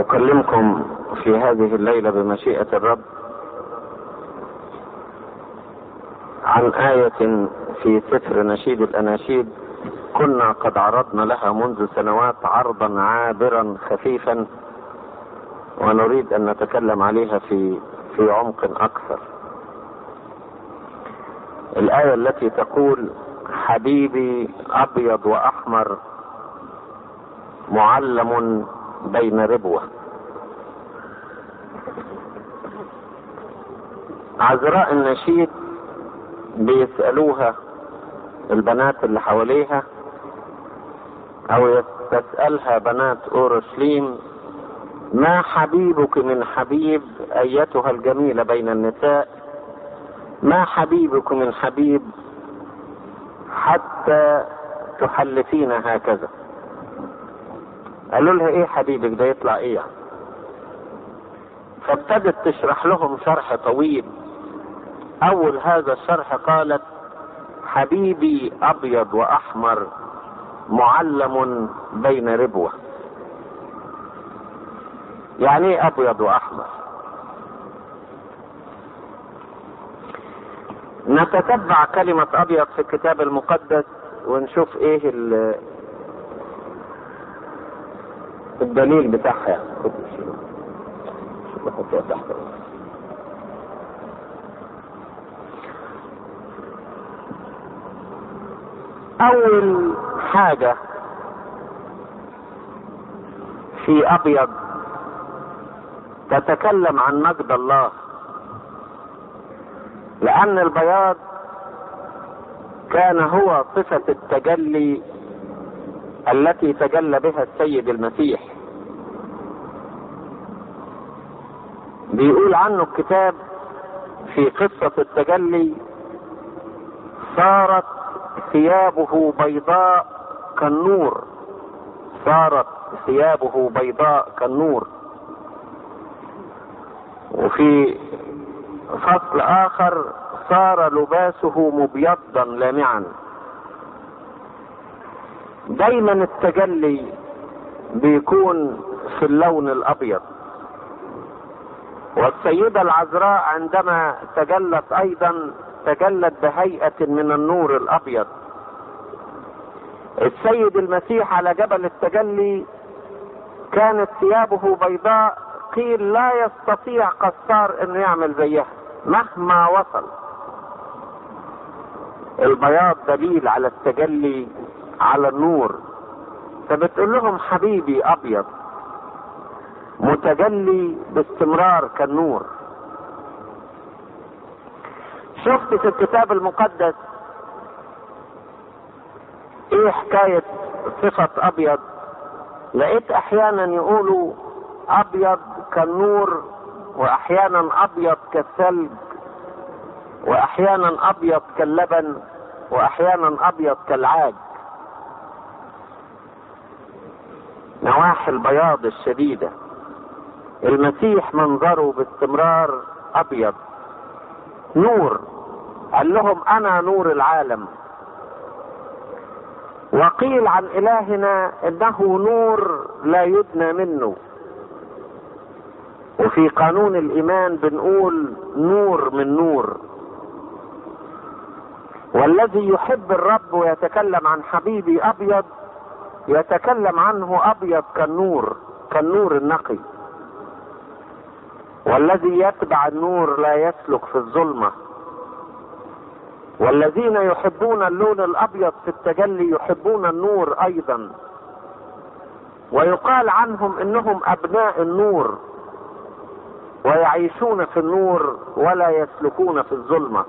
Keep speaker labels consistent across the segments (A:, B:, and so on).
A: أكلمكم في هذه الليلة بمشيئة الرب عن آية في سفر نشيد الأناشيد كنا قد عرضنا لها منذ سنوات عرضا عابرا خفيفا ونريد أن نتكلم عليها في في عمق أكثر. الآية التي تقول حبيبي أبيض وأحمر معلم بين ربوة عذراء النشيد بيسألوها البنات اللي حواليها او تسألها بنات اورشليم ما حبيبك من حبيب ايتها الجميلة بين النساء ما حبيبك من حبيب حتى تحلفين هكذا قالوا لها ايه حبيبك ده يطلع ايه فابتدت تشرح لهم شرح طويل اول هذا الشرح قالت حبيبي ابيض واحمر معلم بين ربوه يعني ايه ابيض واحمر نتتبع كلمة ابيض في الكتاب المقدس ونشوف ايه الدليل بتاعها بحطها تحت اول حاجة في ابيض تتكلم عن مجد الله لان البياض كان هو صفة التجلي التي تجلى بها السيد المسيح بيقول عنه الكتاب في قصة التجلي صارت ثيابه بيضاء كالنور صارت ثيابه بيضاء كالنور وفي فصل اخر صار لباسه مبيضا لامعا دايما التجلي بيكون في اللون الابيض والسيدة العذراء عندما تجلت ايضا تجلت بهيئة من النور الابيض السيد المسيح على جبل التجلي كانت ثيابه بيضاء قيل لا يستطيع قصار انه يعمل زيها مهما وصل البياض دليل على التجلي على النور فبتقول لهم حبيبي ابيض متجلي باستمرار كالنور شفت في الكتاب المقدس ايه حكاية صفة ابيض لقيت احيانا يقولوا ابيض كالنور واحيانا ابيض كالثلج واحيانا ابيض كاللبن واحيانا ابيض كالعاج نواحي البياض الشديدة المسيح منظره باستمرار ابيض نور قال لهم انا نور العالم وقيل عن الهنا انه نور لا يدنى منه وفي قانون الايمان بنقول نور من نور والذي يحب الرب ويتكلم عن حبيبي ابيض يتكلم عنه ابيض كالنور كالنور النقي والذي يتبع النور لا يسلك في الظلمه والذين يحبون اللون الابيض في التجلي يحبون النور ايضا ويقال عنهم انهم ابناء النور ويعيشون في النور ولا يسلكون في الظلمه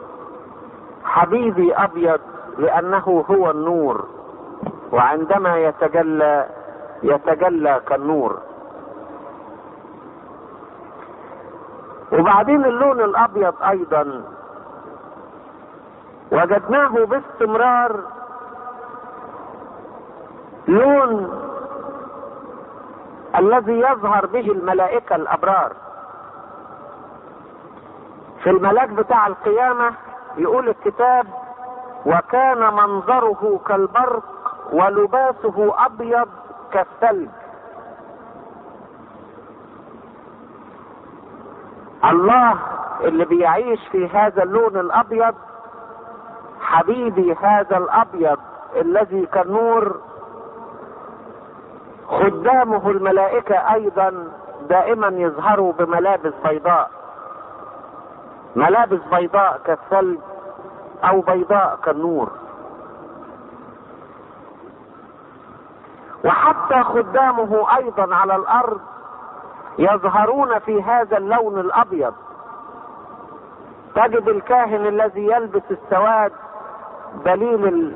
A: حبيبي ابيض لانه هو النور وعندما يتجلى يتجلى كالنور وبعدين اللون الابيض ايضا وجدناه باستمرار لون الذي يظهر به الملائكة الأبرار في الملاك بتاع القيامة يقول الكتاب وكان منظره كالبرق ولباسه أبيض كالثلج الله اللي بيعيش في هذا اللون الابيض حبيبي هذا الابيض الذي كالنور خدامه الملائكة ايضا دائما يظهروا بملابس بيضاء ملابس بيضاء كالثلج او بيضاء كالنور وحتى خدامه ايضا على الارض يظهرون في هذا اللون الابيض تجد الكاهن الذي يلبس السواد دليل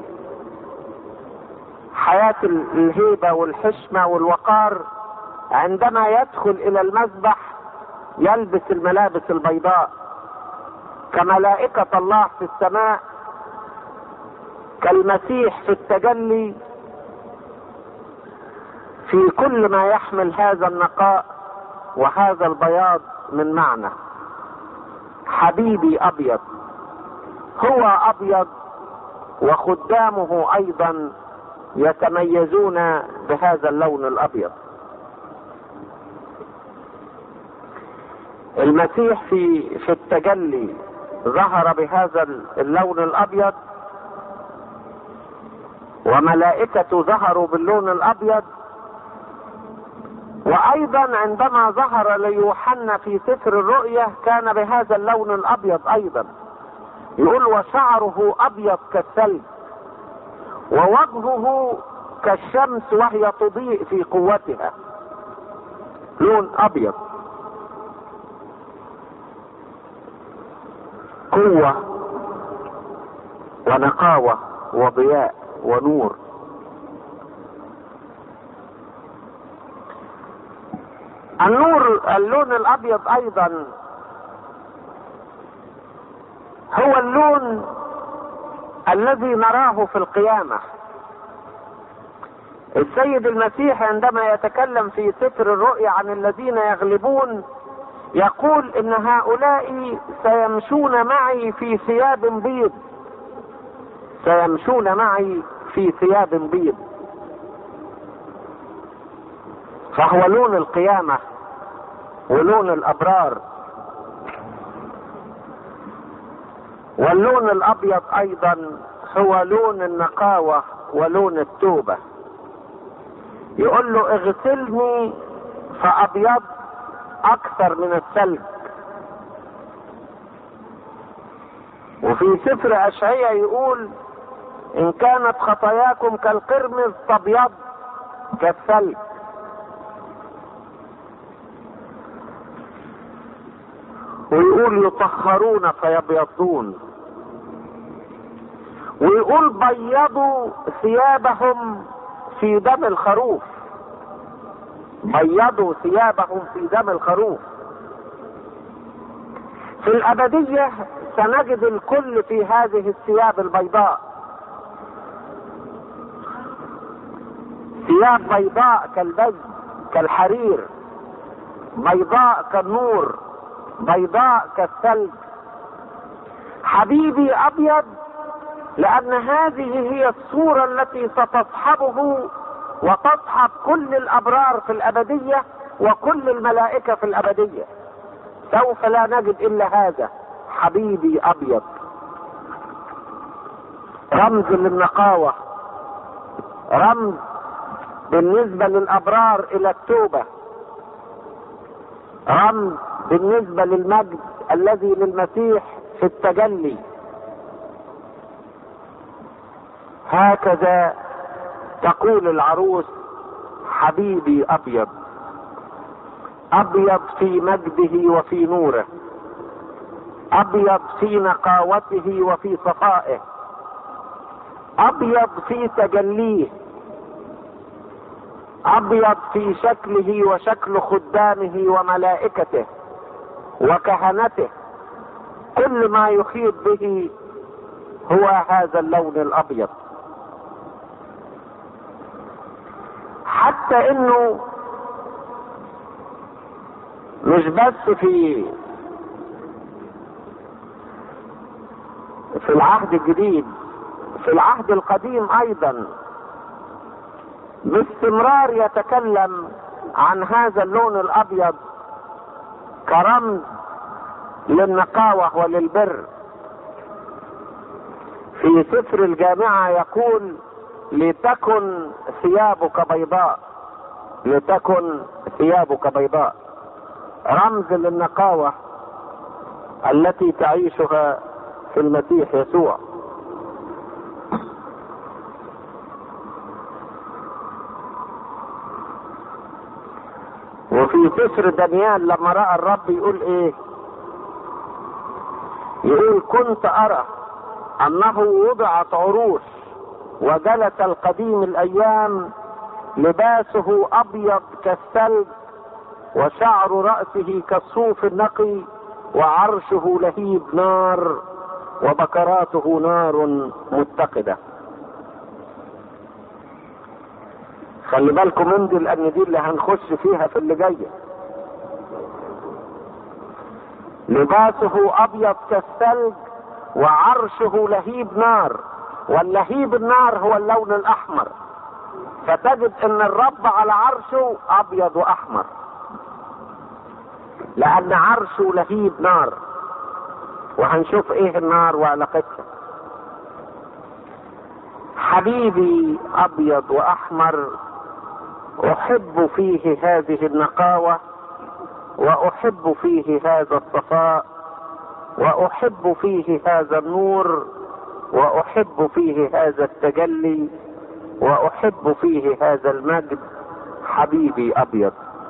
A: حياة الهيبة والحشمة والوقار عندما يدخل الى المذبح يلبس الملابس البيضاء كملائكة الله في السماء كالمسيح في التجلي في كل ما يحمل هذا النقاء وهذا البياض من معنى حبيبي ابيض هو ابيض وخدامه ايضا يتميزون بهذا اللون الابيض المسيح في في التجلي ظهر بهذا اللون الابيض وملائكته ظهروا باللون الابيض وايضا عندما ظهر ليوحنا في سفر الرؤيا كان بهذا اللون الابيض ايضا يقول وشعره ابيض كالثلج ووجهه كالشمس وهي تضيء في قوتها لون ابيض قوة ونقاوة وضياء ونور النور اللون الابيض ايضا هو اللون الذي نراه في القيامة السيد المسيح عندما يتكلم في سفر الرؤيا عن الذين يغلبون يقول ان هؤلاء سيمشون معي في ثياب بيض سيمشون معي في ثياب بيض فهو لون القيامة ولون الابرار واللون الابيض ايضا هو لون النقاوة ولون التوبة يقول له اغسلني فابيض اكثر من الثلج وفي سفر اشعياء يقول ان كانت خطاياكم كالقرمز تبيض كالثلج ويقول يطهرون فيبيضون ويقول بيضوا ثيابهم في دم الخروف بيضوا ثيابهم في دم الخروف في الأبدية سنجد الكل في هذه الثياب البيضاء ثياب بيضاء كالبز كالحرير بيضاء كالنور بيضاء كالثلج حبيبي ابيض لان هذه هي الصورة التي ستصحبه وتصحب كل الابرار في الابدية وكل الملائكة في الابدية سوف لا نجد الا هذا حبيبي ابيض رمز للنقاوة رمز بالنسبة للابرار الى التوبة رمز بالنسبة للمجد الذي للمسيح في التجلي هكذا تقول العروس حبيبي ابيض ابيض في مجده وفي نوره ابيض في نقاوته وفي صفائه ابيض في تجليه ابيض في شكله وشكل خدامه وملائكته وكهنته كل ما يحيط به هو هذا اللون الابيض حتى انه مش بس في في العهد الجديد في العهد القديم ايضا باستمرار يتكلم عن هذا اللون الابيض كرمز للنقاوة وللبر في سفر الجامعة يقول لتكن ثيابك بيضاء لتكن ثيابك بيضاء رمز للنقاوة التي تعيشها في المسيح يسوع وفي سفر دانيال لما راى الرب يقول ايه يقول كنت ارى انه وضعت عروش وجلس القديم الايام لباسه ابيض كالثلج وشعر راسه كالصوف النقي وعرشه لهيب نار وبكراته نار متقده خلي بالكم من دي لان دي اللي هنخش فيها في اللي جايه لباسه ابيض كالثلج وعرشه لهيب نار واللهيب النار هو اللون الاحمر فتجد ان الرب على عرشه ابيض واحمر لان عرشه لهيب نار وهنشوف ايه النار وعلاقتها حبيبي ابيض واحمر احب فيه هذه النقاوه واحب فيه هذا الصفاء واحب فيه هذا النور واحب فيه هذا التجلي واحب فيه هذا المجد حبيبي ابيض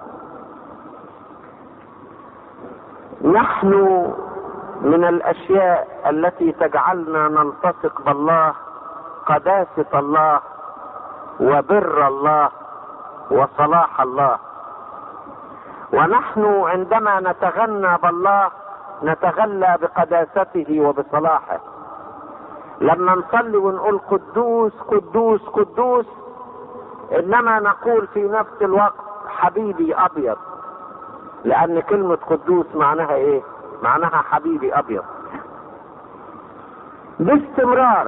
A: نحن من الاشياء التي تجعلنا نلتصق بالله قداسه الله وبر الله وصلاح الله ونحن عندما نتغنى بالله نتغلى بقداسته وبصلاحه لما نصلي ونقول قدوس قدوس قدوس انما نقول في نفس الوقت حبيبي ابيض لان كلمة قدوس معناها ايه معناها حبيبي ابيض باستمرار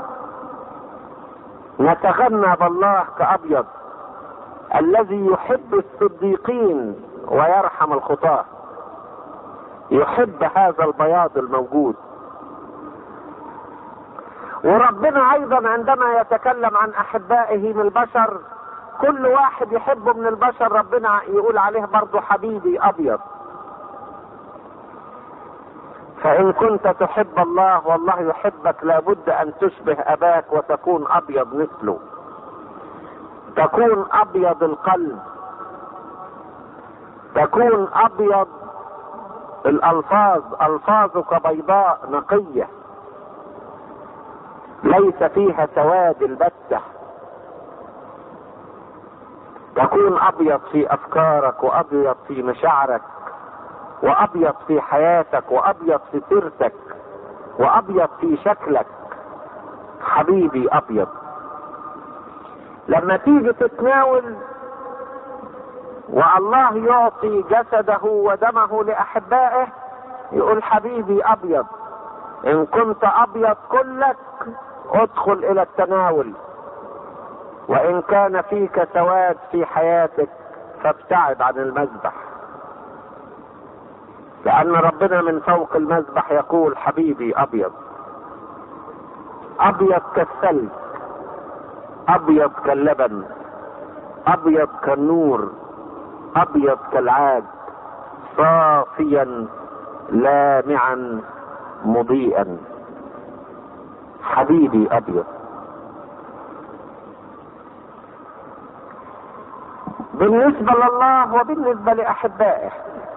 A: نتغنى بالله كابيض الذي يحب الصديقين ويرحم الخطاه يحب هذا البياض الموجود وربنا ايضا عندما يتكلم عن احبائه من البشر كل واحد يحبه من البشر ربنا يقول عليه برضه حبيبي ابيض فان كنت تحب الله والله يحبك لابد ان تشبه اباك وتكون ابيض مثله تكون ابيض القلب تكون ابيض الالفاظ الفاظك بيضاء نقيه ليس فيها سواد البته تكون ابيض في افكارك وابيض في مشاعرك وابيض في حياتك وابيض في سيرتك وابيض في شكلك حبيبي ابيض لما تيجي تتناول والله يعطي جسده ودمه لاحبائه يقول حبيبي ابيض ان كنت ابيض كلك ادخل الى التناول وان كان فيك سواد في حياتك فابتعد عن المذبح لان ربنا من فوق المذبح يقول حبيبي ابيض ابيض كالثلج ابيض كاللبن ابيض كالنور ابيض كالعاج صافيا لامعا مضيئا حبيبي ابيض بالنسبه لله وبالنسبه لاحبائه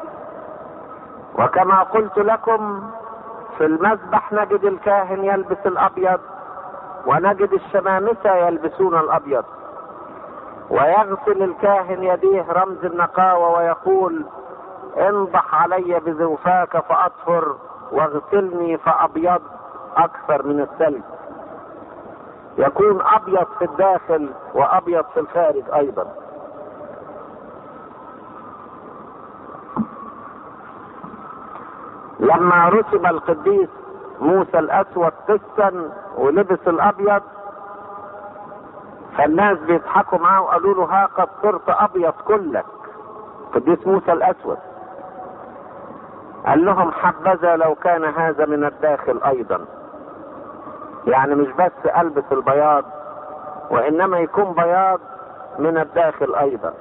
A: وكما قلت لكم في المذبح نجد الكاهن يلبس الابيض ونجد الشمامسه يلبسون الابيض ويغسل الكاهن يديه رمز النقاوه ويقول انضح علي بزوفاك فاطهر واغسلني فابيض اكثر من الثلج يكون ابيض في الداخل وابيض في الخارج ايضا لما رسم القديس موسى الاسود قسا ولبس الابيض فالناس بيضحكوا معاه وقالوا له ها قد صرت ابيض كلك قديس موسى الاسود قال لهم حبذا لو كان هذا من الداخل ايضا يعني مش بس البس البياض وانما يكون بياض من الداخل ايضا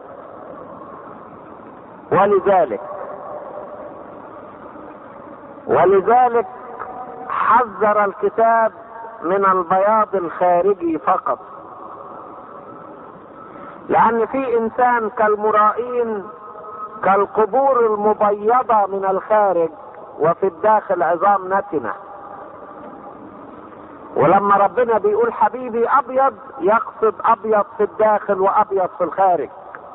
A: ولذلك ولذلك حذر الكتاب من البياض الخارجي فقط لان في انسان كالمرائين كالقبور المبيضة من الخارج وفي الداخل عظام نتنة ولما ربنا بيقول حبيبي ابيض يقصد ابيض في الداخل وابيض في الخارج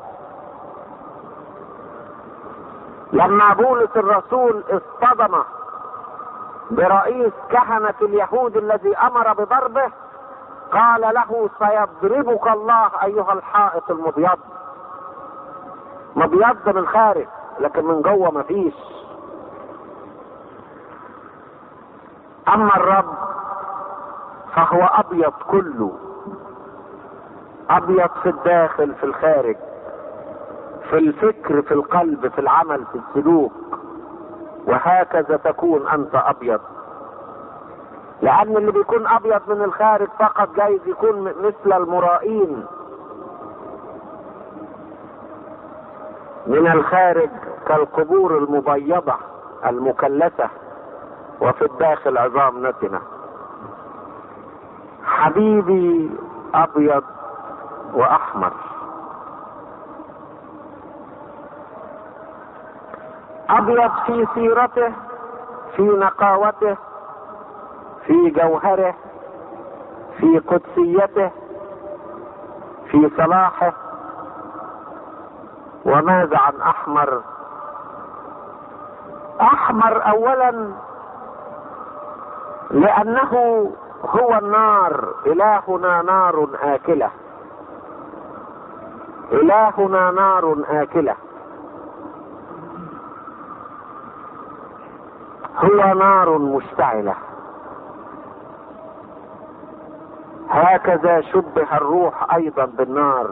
A: لما بولس الرسول اصطدم برئيس كهنة اليهود الذي امر بضربه قال له سيضربك الله ايها الحائط المبيض مبيض من الخارج لكن من جوه مفيش اما الرب فهو ابيض كله ابيض في الداخل في الخارج في الفكر في القلب في العمل في السلوك وهكذا تكون انت ابيض لان اللي بيكون ابيض من الخارج فقط جايز يكون مثل المرائين من الخارج كالقبور المبيضة المكلسة وفي الداخل عظام نتنة حبيبي ابيض واحمر ابيض في سيرته في نقاوته في جوهره في قدسيته في صلاحه وماذا عن احمر احمر اولا لانه هو النار الهنا نار اكله الهنا نار اكله هو نار مشتعله هكذا شبه الروح ايضا بالنار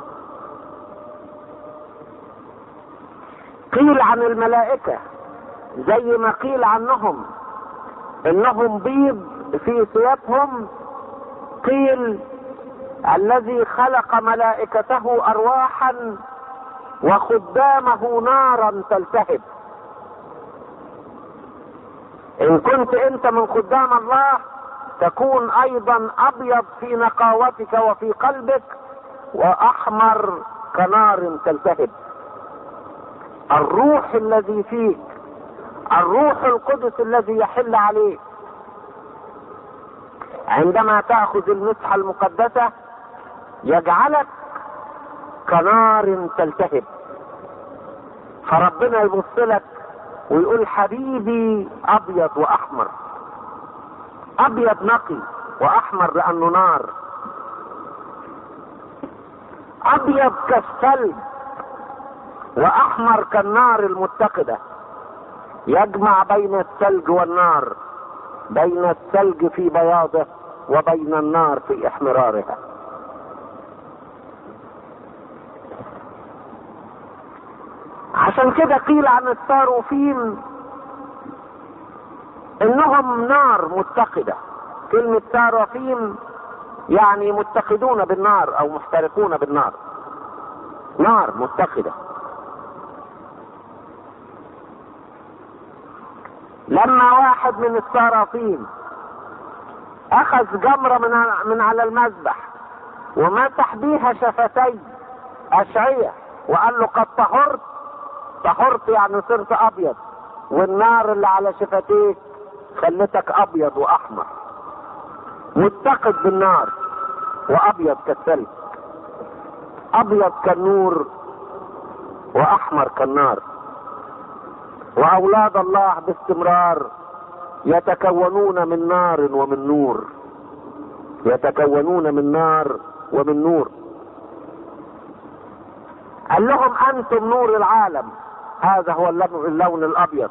A: قيل عن الملائكة زي ما قيل عنهم انهم بيض في ثيابهم قيل الذي خلق ملائكته ارواحا وخدامه نارا تلتهب ان كنت انت من خدام الله تكون ايضا ابيض في نقاوتك وفي قلبك واحمر كنار تلتهب الروح الذي فيك الروح القدس الذي يحل عليك عندما تاخذ المسحه المقدسه يجعلك كنار تلتهب فربنا يبص لك ويقول حبيبي ابيض واحمر ابيض نقي واحمر لانه نار ابيض كالثلج واحمر كالنار المتقدة يجمع بين الثلج والنار بين الثلج في بياضه وبين النار في احمرارها عشان كده قيل عن الصاروفين انهم نار متقدة كلمة صاروفين يعني متقدون بالنار او محترقون بالنار نار متقده لما واحد من الصرافين اخذ جمرة من من على المذبح ومسح بيها شفتي اشعية وقال له قد طهرت طهرت يعني صرت ابيض والنار اللي على شفتيك خلتك ابيض واحمر متقد بالنار وابيض كالثلج ابيض كالنور واحمر كالنار واولاد الله باستمرار يتكونون من نار ومن نور يتكونون من نار ومن نور قال لهم انتم نور العالم هذا هو اللون الابيض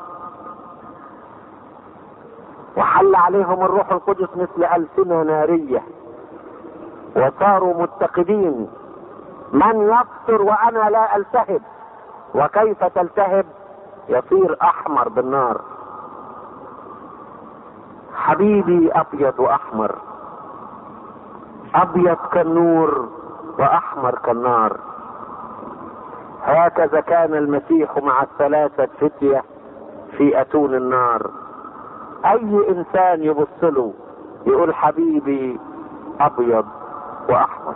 A: وحل عليهم الروح القدس مثل السنه ناريه وصاروا متقدين من يبصر وانا لا التهب وكيف تلتهب يصير احمر بالنار حبيبي ابيض واحمر ابيض كالنور واحمر كالنار هكذا كان المسيح مع الثلاثة فتية في اتون النار اي انسان يبص له يقول حبيبي ابيض واحمر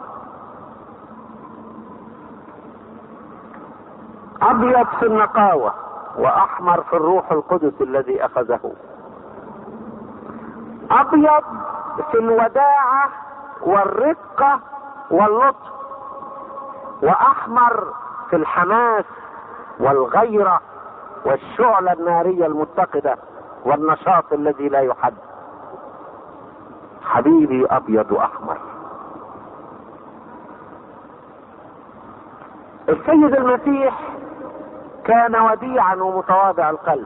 A: ابيض في النقاوة واحمر في الروح القدس الذي اخذه ابيض في الوداعة والرقة واللطف واحمر في الحماس والغيرة والشعلة النارية المتقدة والنشاط الذي لا يحد حبيبي ابيض واحمر السيد المسيح كان وديعا ومتواضع القلب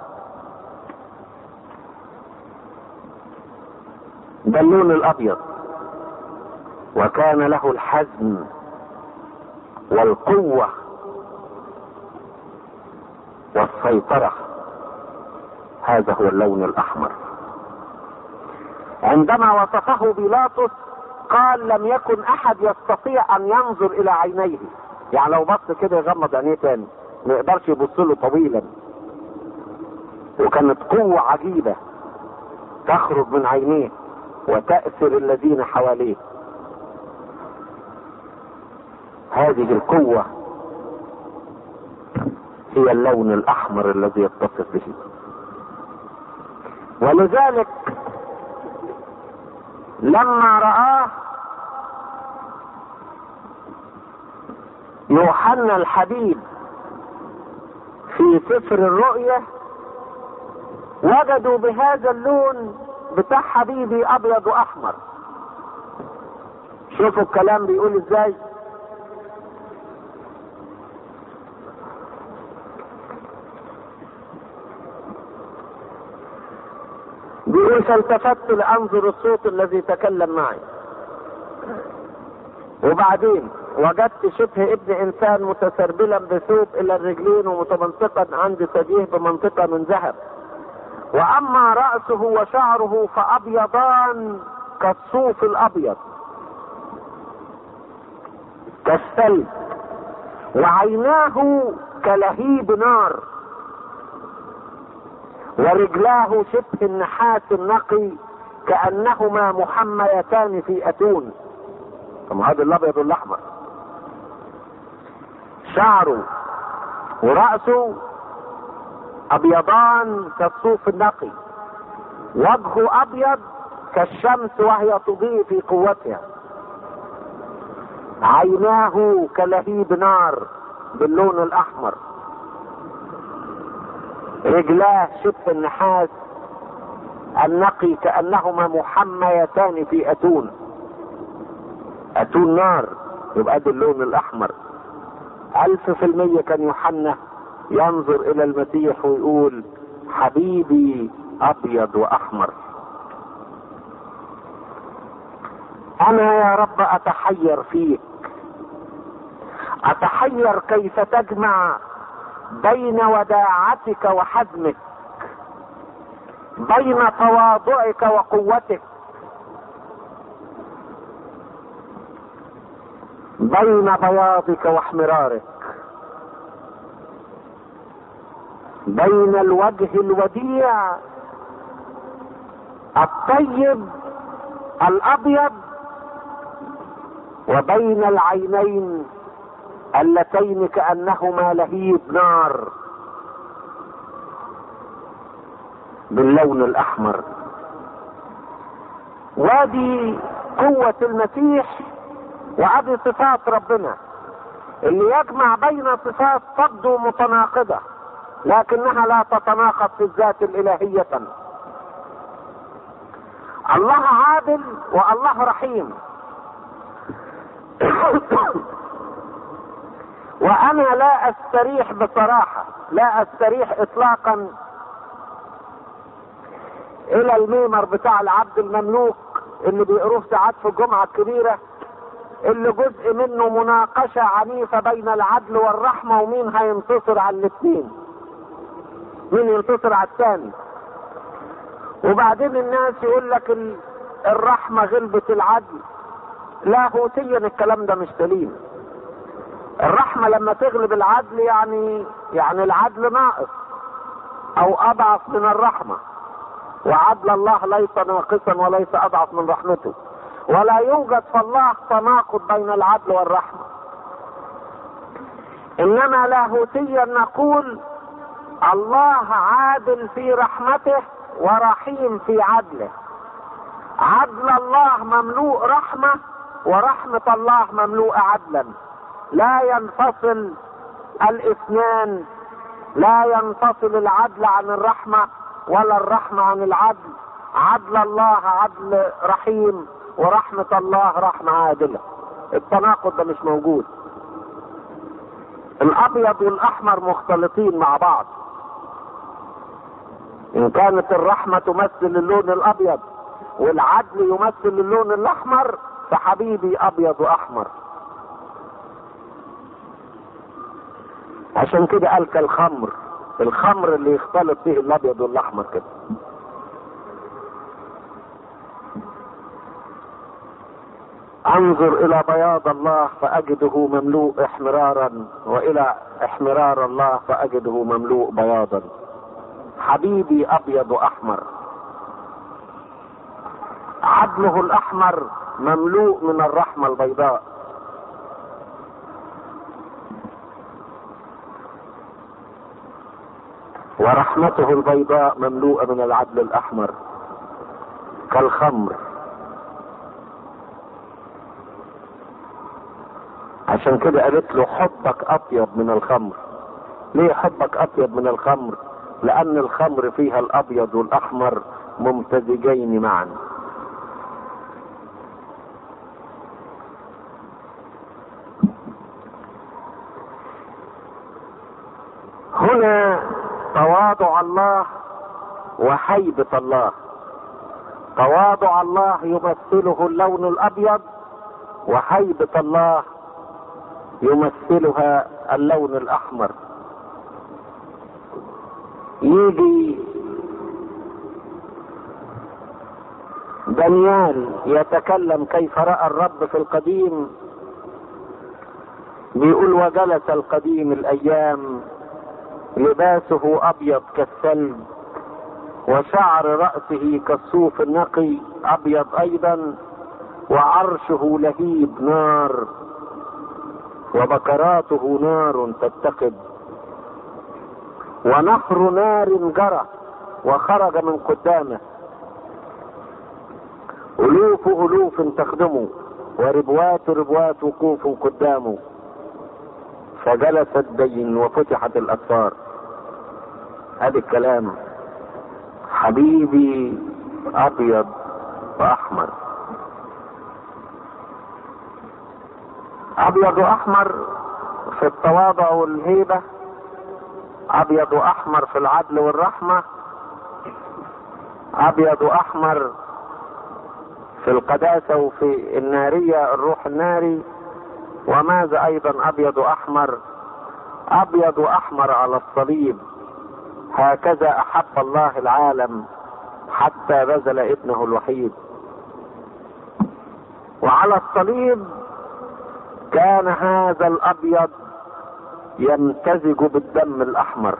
A: ده اللون الابيض وكان له الحزم والقوة والسيطرة هذا هو اللون الاحمر عندما وصفه بيلاطس قال لم يكن احد يستطيع ان ينظر الى عينيه يعني لو بص كده يغمض عينيه تاني ما يقدرش يبص له طويلا وكانت قوة عجيبة تخرج من عينيه وتأثر الذين حواليه هذه القوة هي اللون الأحمر الذي يتصف به ولذلك لما رآه يوحنا الحبيب في سفر الرؤية وجدوا بهذا اللون بتاع حبيبي ابيض واحمر شوفوا الكلام بيقول ازاي بيقول فالتفت لانظر الصوت الذي تكلم معي وبعدين وجدت شبه ابن انسان متسربلا بثوب الى الرجلين ومتمنطقا عند ثديه بمنطقة من ذهب واما رأسه وشعره فابيضان كالصوف الابيض كالثلج وعيناه كلهيب نار ورجلاه شبه النحاس النقي كأنهما محميتان في أتون طب هذا الأبيض والأحمر شعره ورأسه أبيضان كالصوف النقي وجهه أبيض كالشمس وهي تضيء في قوتها عيناه كلهيب نار باللون الأحمر رجلاه شبه النحاس النقي كأنهما محميتان في أتون أتون نار يبقى ده اللون الأحمر ألف في المية كان يوحنا ينظر إلى المسيح ويقول حبيبي أبيض وأحمر أنا يا رب أتحير فيك أتحير كيف تجمع بين وداعتك وحزمك بين تواضعك وقوتك بين بياضك واحمرارك بين الوجه الوديع الطيب الابيض وبين العينين اللتين كانهما لهيب نار باللون الاحمر وادي قوة المسيح وادي صفات ربنا اللي يجمع بين صفات تبدو متناقضة لكنها لا تتناقض في الذات الالهية الله عادل والله رحيم وانا لا استريح بصراحة لا استريح اطلاقا الى الميمر بتاع العبد المملوك اللي بيقروه ساعات في الجمعة الكبيرة اللي جزء منه مناقشة عنيفة بين العدل والرحمة ومين هينتصر على الاثنين
B: مين ينتصر على الثاني وبعدين الناس يقول لك ال- الرحمة غلبت العدل لاهوتيا الكلام ده مش سليم الرحمة لما تغلب العدل يعني يعني العدل ناقص او اضعف من الرحمة وعدل الله ليس ناقصا وليس اضعف من رحمته ولا يوجد في الله تناقض بين العدل والرحمة انما لاهوتيا نقول الله عادل في رحمته ورحيم في عدله عدل الله مملوء رحمة ورحمة الله مملوءة عدلا لا ينفصل الاثنان لا ينفصل العدل عن الرحمة ولا الرحمة عن العدل عدل الله عدل رحيم ورحمة الله رحمة عادلة التناقض ده مش موجود الابيض والاحمر مختلطين مع بعض ان كانت الرحمة تمثل اللون الابيض والعدل يمثل اللون الاحمر فحبيبي ابيض واحمر عشان كده قال كالخمر الخمر اللي يختلط فيه الابيض والاحمر كده انظر الى بياض الله فاجده مملوء احمرارا والى احمرار الله فاجده مملوء بياضا حبيبي ابيض احمر عدله الاحمر مملوء من الرحمه البيضاء ورحمته البيضاء مملوءه من العدل الاحمر كالخمر عشان كده قالت له حبك اطيب من الخمر ليه حبك اطيب من الخمر لان الخمر فيها الابيض والاحمر ممتزجين معا هنا تواضع الله وهيبة الله تواضع الله يمثله اللون الابيض وهيبة الله يمثلها اللون الاحمر يجي دانيال يتكلم كيف راى الرب في القديم بيقول وجلس القديم الايام لباسه ابيض كالثلج وشعر راسه كالصوف النقي ابيض ايضا وعرشه لهيب نار وبكراته نار تتقد ونهر نار جرى وخرج من قدامه ألوف ألوف تخدمه وربوات ربوات وقوف قدامه فجلس الدين وفتحت الأسفار هذا الكلام حبيبي أبيض وأحمر ابيض واحمر في التواضع والهيبة ابيض واحمر في العدل والرحمة ابيض واحمر في القداسة وفي النارية الروح الناري وماذا ايضا ابيض واحمر ابيض واحمر على الصليب هكذا احب الله العالم حتى بذل ابنه الوحيد وعلى الصليب كان هذا الابيض يمتزج بالدم الاحمر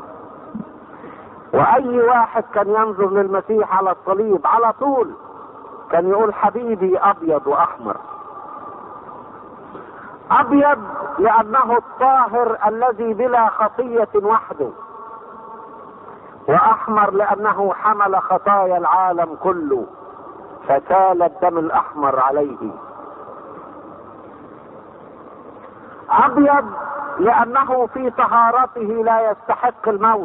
B: واي واحد كان ينظر للمسيح على الصليب على طول كان يقول حبيبي ابيض واحمر ابيض لانه الطاهر الذي بلا خطيه وحده واحمر لانه حمل خطايا العالم كله فسال الدم الاحمر عليه ابيض لانه في طهارته لا يستحق الموت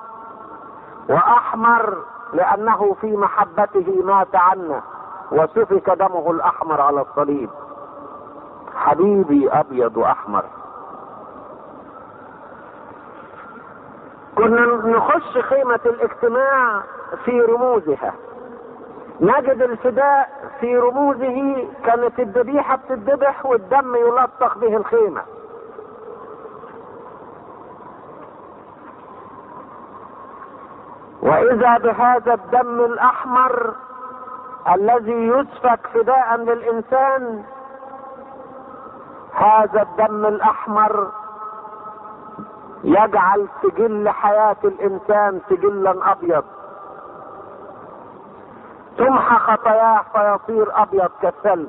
B: واحمر لانه في محبته مات عنا وسفك دمه الاحمر على الصليب حبيبي ابيض واحمر كنا نخش خيمة الاجتماع في رموزها نجد الفداء في رموزه كانت الذبيحة بتذبح والدم يلطخ به الخيمة واذا بهذا الدم الاحمر الذي يسفك فداء للانسان هذا الدم الاحمر يجعل سجل حياة الانسان سجلا ابيض تمحى خطاياه فيصير ابيض كالثلج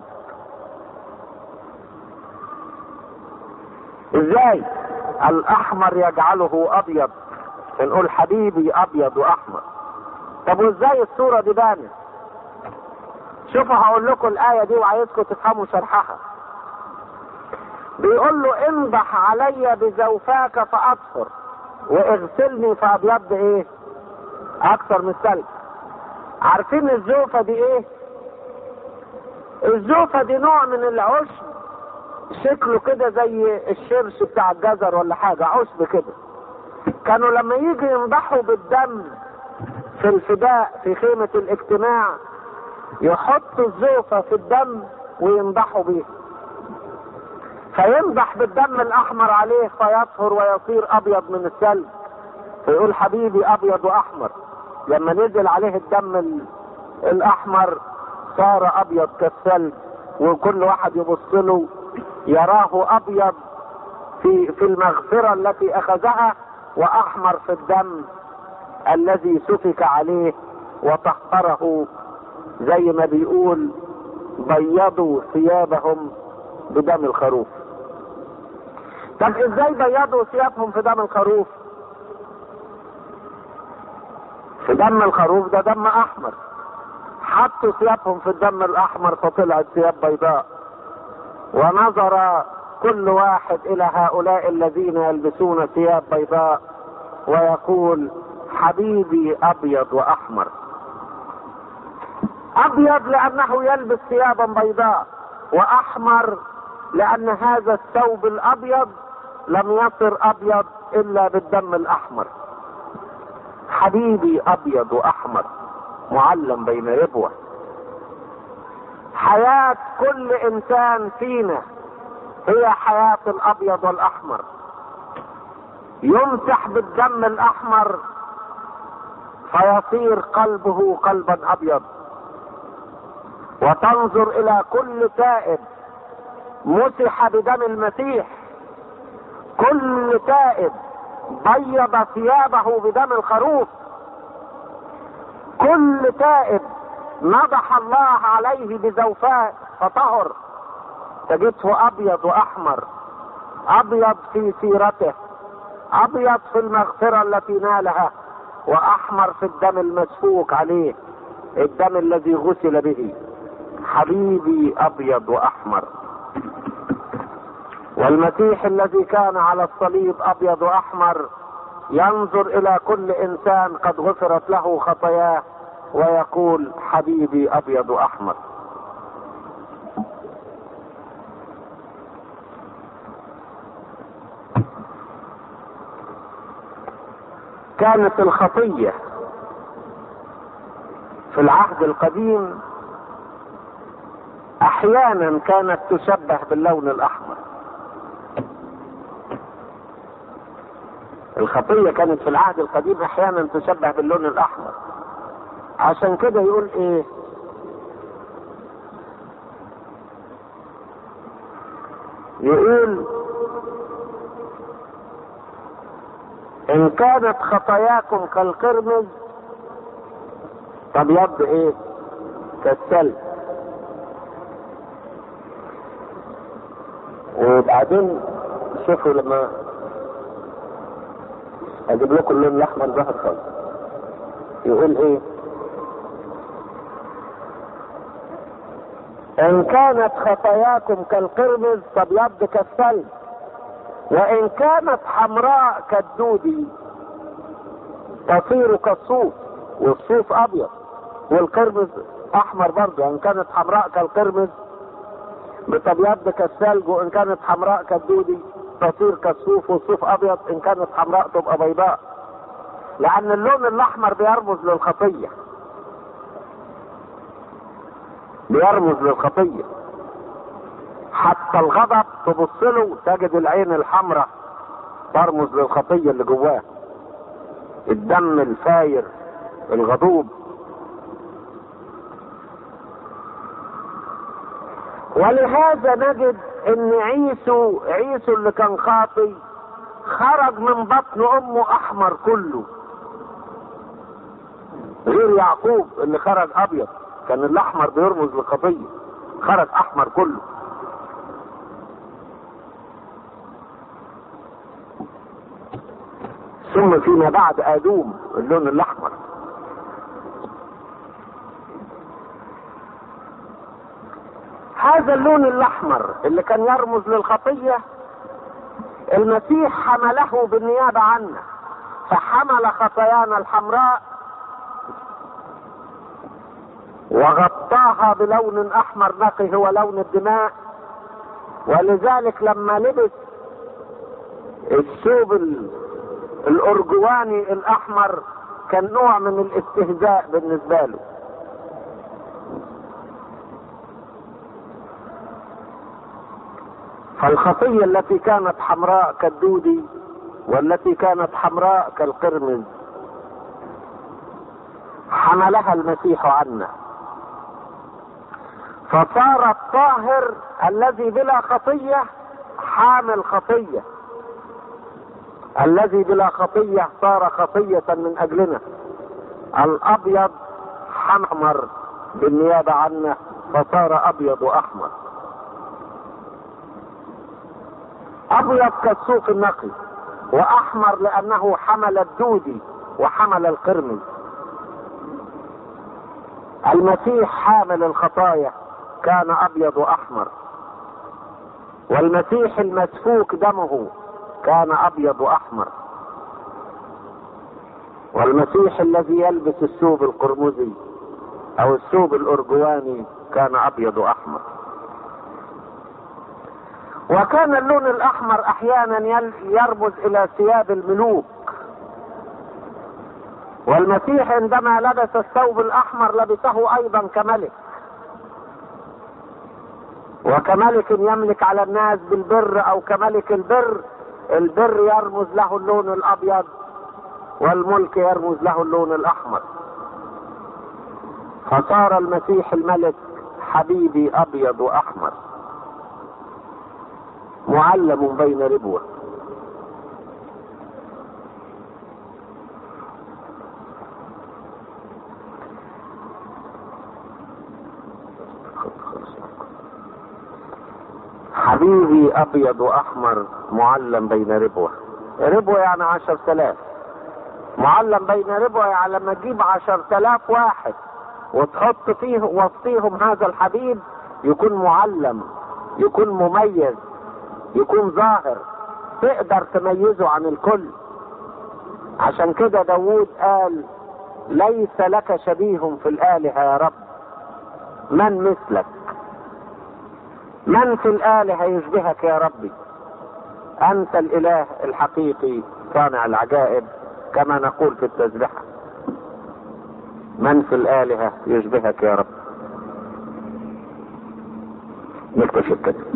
B: ازاي الاحمر يجعله ابيض نقول حبيبي ابيض واحمر طب وازاي الصوره دي بانت شوفوا هقول لكم الايه دي وعايزكم تفهموا شرحها بيقول له انضح علي بزوفاك فاطهر واغسلني فابيض ايه اكثر من الثلج عارفين الزوفه دي ايه الزوفه دي نوع من العشب شكله كده زي الشرش بتاع الجزر ولا حاجه عشب كده كانوا لما يجي ينضحوا بالدم في الفداء في خيمه الاجتماع يحطوا الزوفه في الدم وينضحوا بيه فينضح بالدم الاحمر عليه فيطهر ويصير ابيض من الثلج فيقول حبيبي ابيض واحمر لما نزل عليه الدم ال- الاحمر صار ابيض كالثلج وكل واحد يبص له يراه ابيض في في المغفره التي اخذها واحمر في الدم الذي سفك عليه وطهره زي ما بيقول بيضوا ثيابهم بدم الخروف طب ازاي بيضوا ثيابهم في دم الخروف في دم الخروف ده دم احمر حطوا ثيابهم في الدم الاحمر فطلعت ثياب بيضاء ونظر كل واحد الى هؤلاء الذين يلبسون ثياب بيضاء ويقول حبيبي ابيض واحمر ابيض لانه يلبس ثيابا بيضاء واحمر لان هذا الثوب الابيض لم يصر ابيض الا بالدم الاحمر حبيبي ابيض واحمر معلم بين ربوه حياه كل انسان فينا هي حياه الابيض والاحمر يمسح بالدم الاحمر فيصير قلبه قلبا ابيض وتنظر الى كل تائب مسح بدم المسيح كل تائب بيض ثيابه بدم الخروف كل تائب نضح الله عليه بزوفاء فطهر تجده ابيض واحمر ابيض في سيرته ابيض في المغفره التي نالها واحمر في الدم المسفوك عليه الدم الذي غسل به حبيبي ابيض واحمر والمسيح الذي كان على الصليب ابيض واحمر ينظر الى كل انسان قد غفرت له خطاياه ويقول حبيبي ابيض واحمر كانت الخطيه في العهد القديم احيانا كانت تشبه باللون الاحمر الخطيه كانت في العهد القديم احيانا تشبه باللون الاحمر عشان كده يقول ايه يقول ان كانت خطاياكم كالقرمز فابيض ايه كالثلج وبعدين شوفوا لما اجيب لكم اللون الاحمر ظهر خالص يقول ايه ان كانت خطاياكم كالقرمز فابيض كالثلج وان كانت حمراء كالدودي تصير كالصوف والصوف ابيض والقرمز احمر برضه ان كانت حمراء كالقرمز بتبيض كالثلج وان كانت حمراء كالدودي تصير كالصوف والصوف ابيض ان كانت حمراء تبقى بيضاء لان اللون الاحمر بيرمز للخطيه بيرمز للخطيه حتى الغضب تبص له تجد العين الحمراء ترمز للخطيه اللي جواه الدم الفاير الغضوب ولهذا نجد ان عيسو عيسو اللي كان خاطي خرج من بطن امه احمر كله غير يعقوب اللي خرج ابيض كان الاحمر بيرمز لخطيه خرج احمر كله ثم فيما بعد ادوم اللون الاحمر هذا اللون الاحمر اللي كان يرمز للخطيه المسيح حمله بالنيابه عنا فحمل خطايانا الحمراء وغطاها بلون احمر نقي هو لون الدماء ولذلك لما لبس الثوب الارجواني الاحمر كان نوع من الاستهزاء بالنسبه له فالخطيه التي كانت حمراء كالدودي والتي كانت حمراء كالقرمز حملها المسيح عنا فصار الطاهر الذي بلا خطيه حامل خطيه الذي بلا خطيه صار خطيه من اجلنا الابيض حمر بالنيابه عنا فصار ابيض واحمر ابيض كالسوق النقي واحمر لانه حمل الدودي وحمل القرمز المسيح حامل الخطايا كان ابيض واحمر والمسيح المسفوك دمه كان ابيض واحمر والمسيح الذي يلبس الثوب القرمزي او الثوب الارجواني كان ابيض واحمر وكان اللون الاحمر احيانا يرمز الى ثياب الملوك والمسيح عندما لبس الثوب الاحمر لبسه ايضا كملك وكملك يملك على الناس بالبر او كملك البر البر يرمز له اللون الابيض والملك يرمز له اللون الاحمر فصار المسيح الملك حبيبي ابيض واحمر معلم بين ربوه حبيبي ابيض واحمر معلم بين ربوه ربوه يعني عشر تلاف معلم بين ربوه يعني لما تجيب عشر تلاف واحد وتحط فيه وسطيهم هذا الحبيب يكون معلم يكون مميز يكون ظاهر تقدر تميزه عن الكل عشان كده داوود قال ليس لك شبيه في الآلهة يا رب من مثلك من في الآلهة يشبهك يا ربي أنت الإله الحقيقي صانع العجائب كما نقول في التسبحة من في الآلهة يشبهك يا رب نكتشف كده